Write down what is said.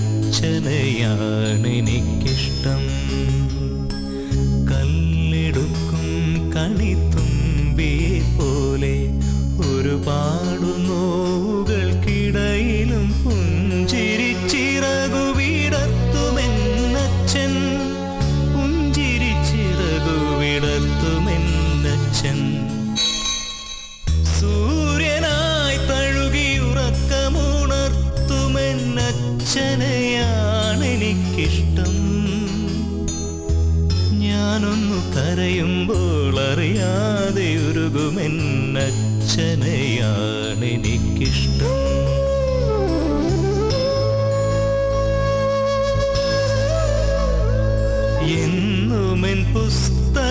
അച്ഛനെയാണെനിക്കിഷ്ടം കല്ലെടുക്കും കണിത്തുമ്പിയെ പോലെ ഒരുപാടു നോവുകൾക്കിടയിലും പുഞ്ചിരിച്ചിറകു വിടത്തുമെന്നച്ഛൻ പുഞ്ചിരിച്ചിറകു വിടത്തുമെന്നച്ഛൻ സൂര്യനായി തഴുകിയുറക്കമുണർത്തുമെന്നച്ഛനെയാണെനിക്കിഷ്ടം ഞാനൊന്നു കരയുമ്പോൾ അറിയാതെ ഉരുകുമെന്നച്ഛനെയാണെനിക്കിഷ്ടം എന്നുമെൻ പുസ്തകങ്ങളിൽ